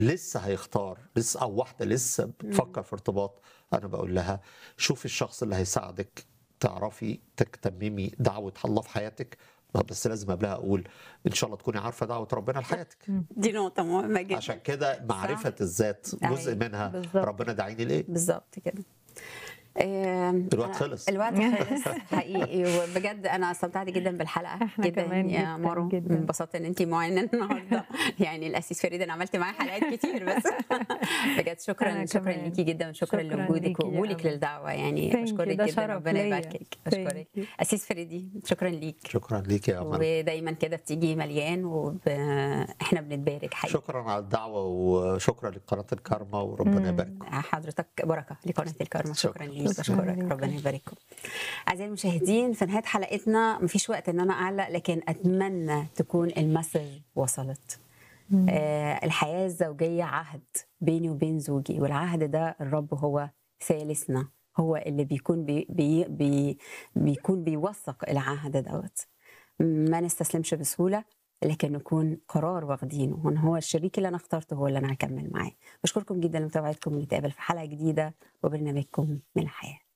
لسه هيختار لسه او واحده لسه بتفكر في ارتباط انا بقول لها شوفي الشخص اللي هيساعدك تعرفي تتممي دعوه الله في حياتك بس لازم قبلها اقول ان شاء الله تكوني عارفه دعوه ربنا لحياتك دي نقطة مهمة جدا عشان كده معرفه الذات جزء أيوة، منها بالظبط. ربنا دعيني لايه بالظبط كده آم، الوقت أنا- خلص. الوقت خلص حقيقي وبجد انا استمتعت جدا بالحلقه إحنا جدا كمان يا جداً مارو جداً. انبسطت ان انت معانا النهارده يعني الاسيس فريد انا عملت معاه حلقات كتير بس بجد شكرا أنا شكرا كمان. ليكي جدا وشكرا شكراً لوجودك ليكي يا وقبولك أمل. للدعوه يعني Thank you. بشكرك ده جدا شرف ربنا ليا. يباركك Thank بشكرك you. اسيس فريدي شكرا ليك شكرا ليك يا امل ودايما كده بتيجي مليان واحنا بنتبارك حقيقي شكرا على الدعوه وشكرا لقناه الكارما وربنا يبارك حضرتك بركه لقناه الكرمه شكرا شكراً. ليك شكراً بشكرك ليك. ربنا يبارككم اعزائي المشاهدين في نهايه حلقتنا مفيش وقت ان انا اعلق لكن اتمنى تكون المسج وصلت آه الحياه الزوجيه عهد بيني وبين زوجي والعهد ده الرب هو ثالثنا هو اللي بيكون بي بي بي بيكون بيوثق العهد دوت ما نستسلمش بسهوله لكن نكون قرار واخدينه وان هو الشريك اللي انا اخترته هو اللي انا هكمل معاه بشكركم جدا لمتابعتكم ونتقابل في حلقه جديده وبرنامجكم من الحياه